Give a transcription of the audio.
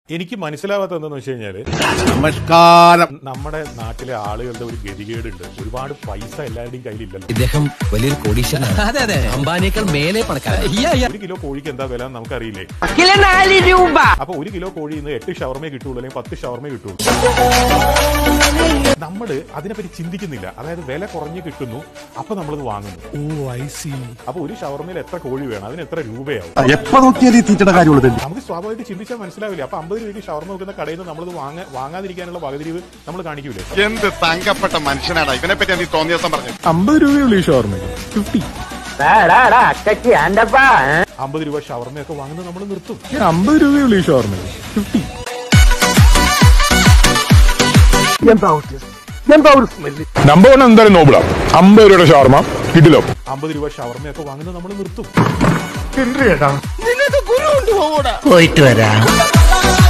എനിക്ക് മനസ്സിലാവാത്ത എന്താന്ന് വെച്ച് കഴിഞ്ഞാല് നമസ്കാരം നമ്മുടെ നാട്ടിലെ ആളുകളുടെ ഒരു ഗതികേടുണ്ട് ഒരുപാട് പൈസ എല്ലാവരുടെയും കയ്യിലില്ലല്ലോ ഇദ്ദേഹം വലിയൊരു കോടീശ്വരനാണ് അതെ അതെ അംബാനിയേക്കാൾ മേലെ പണക്കാരൻ ഒരു കിലോ കോഴിക്ക് എന്താ വില എന്ന് നമുക്കറിയില്ലേ കിലോ നാല് രൂപ അപ്പൊ ഒരു കിലോ കോഴി ഇന്ന് എട്ട് ഷവർമേ കിട്ടുള്ളൂ അല്ലെങ്കിൽ പത്ത് ഷവർമേ കിട്ടുള്ളൂ നമ്മള് അതിനെപ്പറ്റി ചിന്തിക്കുന്നില്ല അതായത് വില കുറഞ്ഞ് കിട്ടുന്നു അപ്പൊ നമ്മളത് വാങ്ങുന്നു ഓ ഐ സി അപ്പൊ ഒരു ഷവർമയിൽ എത്ര കോഴി വേണം അതിന് എത്ര രൂപയാവും എപ്പോ നോക്കിയാൽ ഈ തീറ്റയുടെ കാര്യമുള്ളത് നമുക്ക് സ്വാഭാവികമായിട്ട് ചിന്തിച്ചാൽ മനസ്സിലാവില്ല അപ്പൊ അമ്പത് രൂപയ്ക്ക് ഷവർമ വെക്കുന്ന കടയിൽ നിന്ന് നമ്മളത് വാങ്ങ വാങ്ങാതിരിക്കാനുള്ള വകതിരിവ് നമ്മൾ കാണിക്കൂലേ എന്ത് തങ്കപ്പെട്ട മനുഷ്യനാടാ ഇവനെ പറ്റി നീ തോന്നിയ ദിവസം പറഞ്ഞു അമ്പത് രൂപയുള്ളൂ ഈ ഷോർമ ഫിഫ്റ്റി അക്കച്ചി ആന്റപ്പാ അമ്പത് രൂപ ഷവർമയൊക്കെ വാങ്ങുന്നത് നമ്മൾ നിർത്തും അമ്പത് രൂപയുള്ളൂ ഈ ഷോർമ ഫിഫ്റ്റി നമ്പർ വൺ എന്തായാലും നോബിളാ അമ്പത് രൂപയുടെ ഷവർമ കിട്ടിലോ അമ്പത് രൂപ ഷവർമയൊക്കെ വാങ്ങുന്നത് നമ്മൾ നിർത്തും പോയിട്ട് വരാം